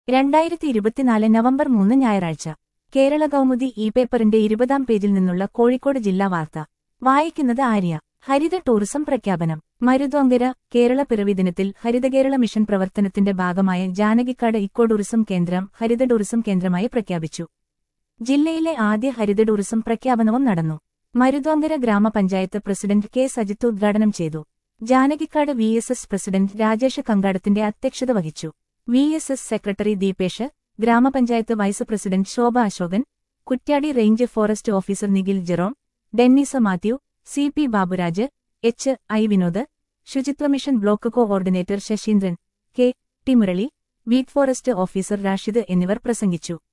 രണ്ടായിരത്തി ഇരുപത്തിനാല് നവംബർ മൂന്ന് ഞായറാഴ്ച കേരള കൗമുദി ഇ പേപ്പറിന്റെ ഇരുപതാം പേജിൽ നിന്നുള്ള കോഴിക്കോട് ജില്ലാ വാർത്ത വായിക്കുന്നത് ആര്യ ഹരിത ടൂറിസം പ്രഖ്യാപനം മരുതോങ്കര കേരള പിറവി ദിനത്തിൽ ഹരിത കേരള മിഷൻ പ്രവർത്തനത്തിന്റെ ഭാഗമായ ജാനകിക്കാട് ഇക്കോ ടൂറിസം കേന്ദ്രം ഹരിത ടൂറിസം കേന്ദ്രമായി പ്രഖ്യാപിച്ചു ജില്ലയിലെ ആദ്യ ഹരിത ടൂറിസം പ്രഖ്യാപനവും നടന്നു മരുതോങ്കര ഗ്രാമപഞ്ചായത്ത് പ്രസിഡന്റ് കെ സജിത്ത് ഉദ്ഘാടനം ചെയ്തു Janakikkad V S S president Rajesh കങ്കാടത്തിന്റെ അധ്യക്ഷത വഹിച്ചു V S S secretary Deepesh ഗ്രാമപഞ്ചായത്ത് vice president Shobha Ashokan Kuttiadi range forest officer Nikhil Jerome Dennis Mathew C P Baburaj H I Vinod Suchitwa mission block coordinator Sasheendran K T Murali beat forest officer Rashid എന്നിവർ പ്രസംഗിച്ചു